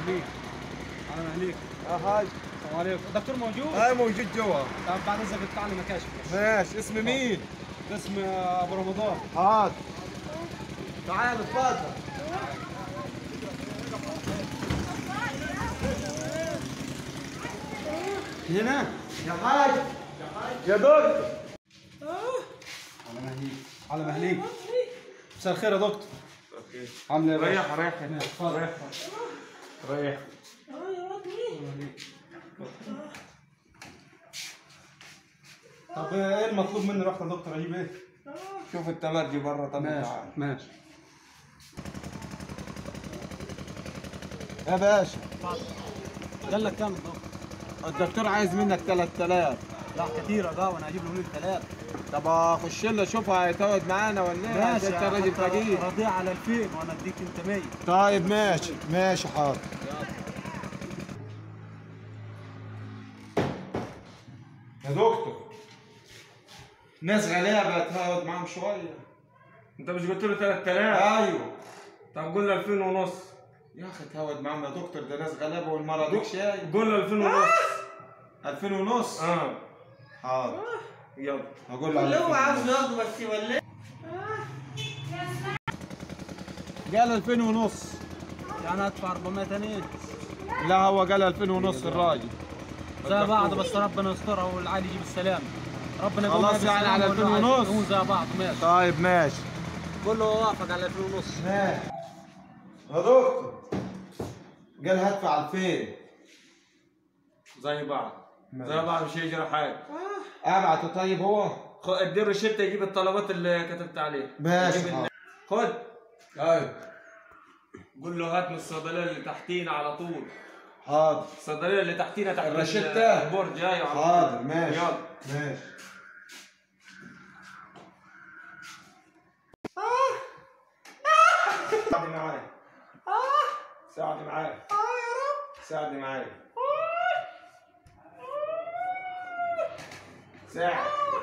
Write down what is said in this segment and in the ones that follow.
مهليك على مهليك اه هاي السلام عليكم الدكتور موجود؟ هاي موجود جوا طب بعد اذنك بتطلع لي مكاشف ماشي اسم مين؟ اسم ابو رمضان هات تعال اتفضل هنا يا حاج يا دكتور على مهليك على مهليك مساء الخير يا دكتور عامل ايه يا باشا؟ ريح ريح هنا، اتفضل ريح طب ايه المطلوب مني رحت يا دكتور اجيب ايه؟ شوف التمرجي برا طب ماشي تعال ماشي يا باشا قال لك كام الدكتور؟ الدكتور عايز منك 3000 لا كتير ده وانا هجيب له منين ثلاثة طب اخش له اشوف هيتقعد معانا ولا ايه عشان انت راجل فقير رضيع على 2000 وانا اديك انت 100 طيب ماشي ماشي حاضر يا دكتور ناس غلابه تقعد معاهم شويه انت مش قلت له 3000 ايوه طب قول له 2000 ونص يا اخي تهود معاهم يا دكتور ده ناس غلابه والمره ديك شاي قول له 2000 ونص 2000 ونص اه حاضر يلا هقول له اللي هو عاوز ياخده بس ولا قال 2000 ونص يعني ادفع 400 تاني لا هو قال 2000 ونص الراجل زي بعض بس ربنا يسترها والعالي يجيب السلام ربنا يقوم خلاص بيها يعني بالسلامة على 2000 والواحد ونص؟ يكون زي بعض ماشي طيب ماشي قول له وافق على 2000 ونص ماشي يا دكتور قال هدفع 2000 زي بعض زي بعض مش هيجرى حاجه ابعته طيب هو خد ادي الروشته يجيب الطلبات اللي كتبت عليها ماشي يجيب ال- خد طيب قول له هات من الصيدليه اللي تحتينا على طول حاضر الصيدليه اللي تحتينا تحت الروشتة؟ البرج ايوه على طول. حاضر ماشي يلا ماشي ساعدي معايا ساعدي معايا ساعدي معايا ساعد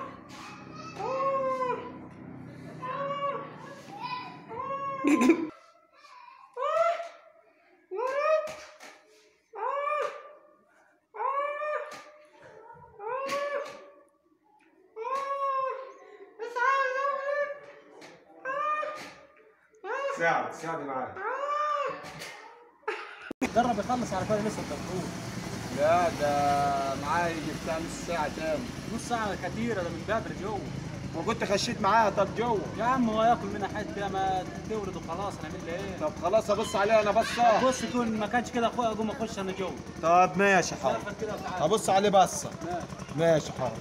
ساعد ساعدي معايا جرب يخلص على كده لسه الدكتور لا ده معايا يجي بتاع نص ساعة تاني نص ساعة كتيرة ده من بدري جوه وكنت خشيت معاها طب جوه يا عم هو ياكل منها حته ما تولد وخلاص هنعمل له ايه طب خلاص ابص عليها انا بص بص يكون ما كانش كده اخويا اقوم اخش انا جوه طب ماشي حاضر شافك كده وتعالى ابص عليه بصه ماشي. ماشي حاضر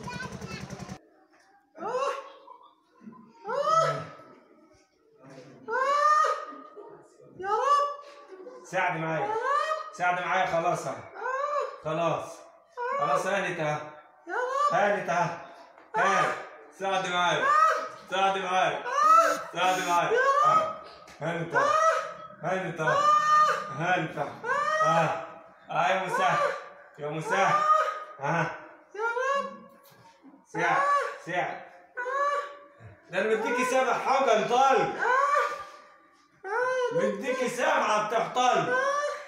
ساعدي معايا ساعدي معايا خلاص اهي خلاص خلاص هانت اهي هانت اهي هانت ساعدي معايا ساعدي معايا ساعدي معايا هانت اهي هانت اهي هانت اهي اه اه يا مساعد يا مساعد اه ساعد ساعد ده انا مديكي سبع حجر طالب مديكي سبعة بتحطل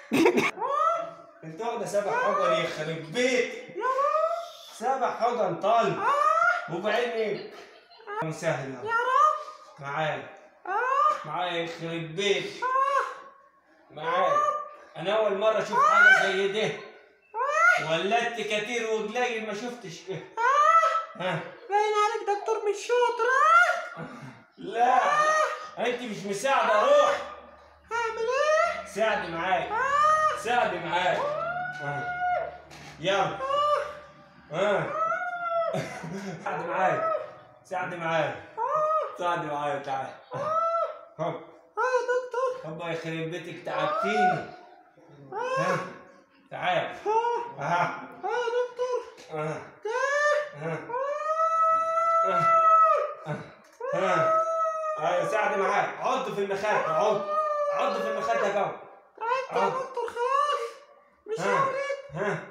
انت واخدة سبع حجر يخرب بيتك سبع حجر طالب وبعدين مسهلة يا رب معايا معايا يخرب بيتك معايا انا اول مرة اشوف حاجة زي ده ولدت كتير وقليل ما شفتش كده ها باين عليك دكتور مش شاطر لا انت مش مساعدة روح هعمل ايه؟ ساعدي معايا ساعدي معايا آه. يلا ها ساعدي معايا ساعدي معايا ساعدي معايا تعال هوب اه يا دكتور هوبا يخرب بيتك تعبتيني ها تعال اه ها اه يا دكتور ها ده ها ها ايوه ساعدي معايا عض في المخاط عض عض في المخاط يا جو تعبت يا آه. دكتور خلاص مش ها هعمل ها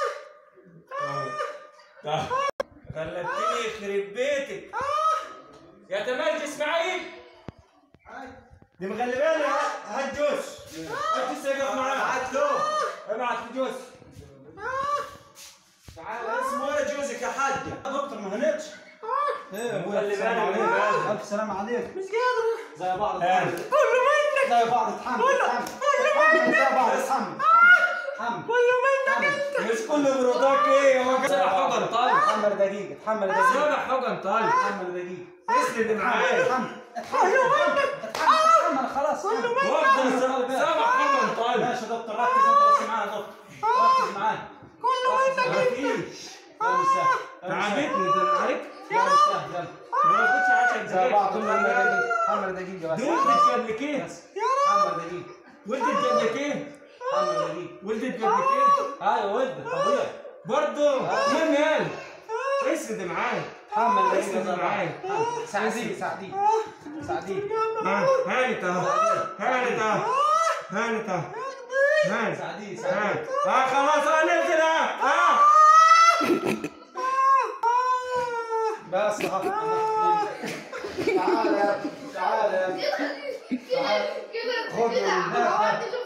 آه. غلبتني يخرب بيتك يا تمارج اسماعيل دي مغلباني ها- هات جوش هات جوش يقف معاها هات له ابعت لجوز تعال اسمه ايه جوزك يا حاجه دكتور ما هنتش ايه خلي أبويا، بالك، السلام خلي عليكم. بالك. الف سلام عليك مش قادر زي بعض آه. اتحمل. كله منك زي بعض اتحمل اتحمل اتحمل زي بعض اتحمل اتحمل كله منك انت مش كل بروداك ايه هو كده حجر طالب اتحمل دقيقة اتحمل دقيقة سامع حجر طالب اتحمل دقيقة اسند معايا اتحمل اتحمل اتحمل اتحمل خلاص وافضل سامع حجر طالب ماشي يا دكتور ركز انت بس معايا يا دكتور ركز معايا كله منك ما فيش يا مسهل يا مسهل. تعبتني انت عارف يا مسهل يلا ما كنتش عشان زي بعض كل اتحمل دقيقة اتحمل دقيقة بس ولدت قبلك ايه؟ بس اتحمل دقيقة ولدت قبلك ايه؟ اتحمل دقيقة ولدت قبلك ايه؟ ايوه ولد طبيعي برضه مين مال؟ اسند معايا اتحمل دقيقة اسند زي بعض معايا ساعديه ساعديه ساعديه ها هانت اهو هانت اهو هانت اهو هانت ساعديه هانت ساعديه ها خلاص هننزل ها ها بس ها تعال يا ابني، تعال يا ابني. كده كده خد كده من ده. هو انت شوف